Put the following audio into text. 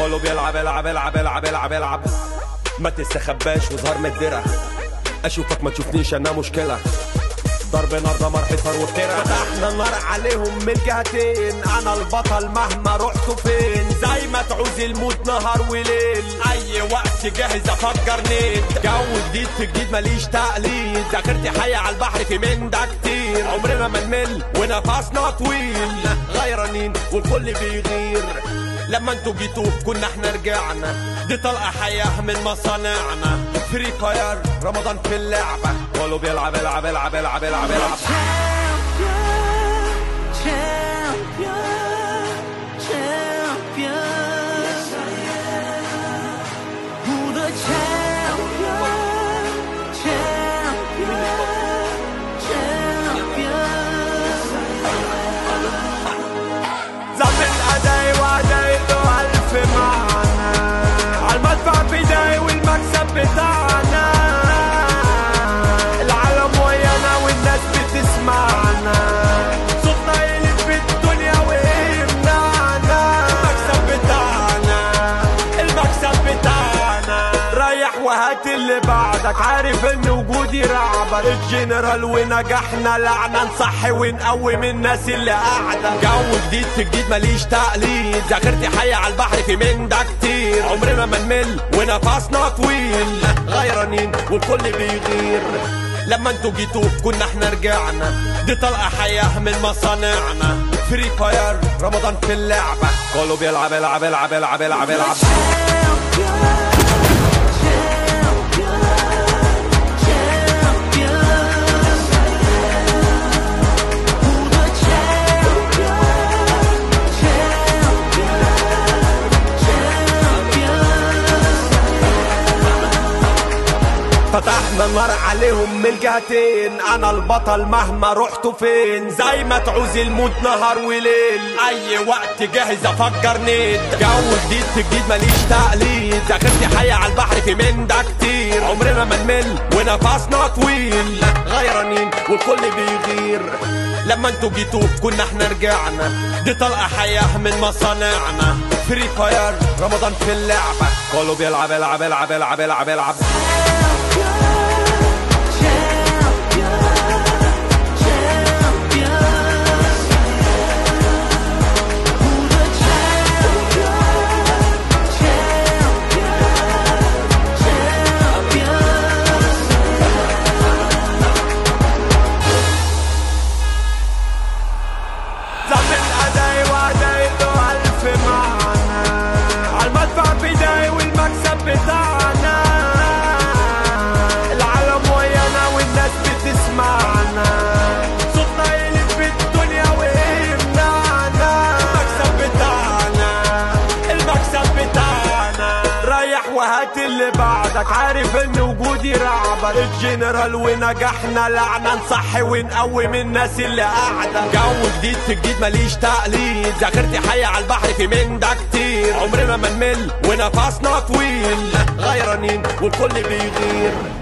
كله بيلعب العب العب العب العب العب ما تستخباش وظهر من الدرع اشوفك ما تشوفنيش انا مشكله ضرب نار دمر حصار وافتراء فتحنا النار عليهم من جهتين انا البطل مهما رحتوا فين زي ما تعوز الموت نهار وليل اي وقت جاهز افجر نيت جو جديد في جديد ماليش تقليد ذاكرتي حية على البحر في من ده كتير عمرنا ما نمل ونفسنا طويل غيرانين والكل بيغير لما انتوا جيتوا كنا احنا رجعنا دي طلقة حياة من مصانعنا فري فاير رمضان في اللعبة كله بيلعب العب العب العب العب العب Champion, champion, champion. Who the champion, champion, champion. زعم الأداء وأداء له ألف معنى عالمدفع بداية والمكسب بتاعنا العالم ويانا والناس بتسمعنا صوتنا يلف في الدنيا ويمنعنا المكسب بتاعنا المكسب بتاعنا رايح وهات اللي بعدك عارف ان وجودي رعبك الجنرال ونجحنا لعنة نصحي ونقوم الناس اللي قاعدة جو جديد في جديد ماليش تقليد ذاكرتي حية على البحر في من ده كتير عمرنا ما نمل ونفسنا طويل غيرانين والكل بيغير لما انتوا جيتوا كنا احنا رجعنا دي طلقة حياة من مصانعنا فري فاير رمضان في اللعبة كله بيلعب العب العب العب العب العب فتحنا النار عليهم من الجهتين انا البطل مهما رحتوا فين زي ما تعوز الموت نهار وليل اي وقت جاهز افجر نيت جو جديد في جديد ماليش تقليد ذاكرتي حية على البحر في من ده كتير عمرنا ما نمل ونفسنا طويل غيرانين والكل بيغير لما انتوا جيتوا كنا احنا رجعنا دي طلقة حياة من مصانعنا فري فاير رمضان في اللعبة كله بيلعب العب العب العب العب العب زعم الأداء وأداء له ألف معنى عالمدفع بداية والمكسب بتاعنا العالم ويانا والناس بتسمعنا صوتنا يلف في الدنيا ويمنعنا المكسب بتاعنا المكسب بتاعنا رايح وهات اللي بعدك عارف ان وجودي رعبك الجنرال ونجحنا لعنة نصحي ونقوم الناس اللي قاعدة جو جديد في جديد ماليش تقليد ذاكرتي حية على البحر في من ده كتير عمرنا ما نمل ونفسنا طويل غيرانين والكل بيغير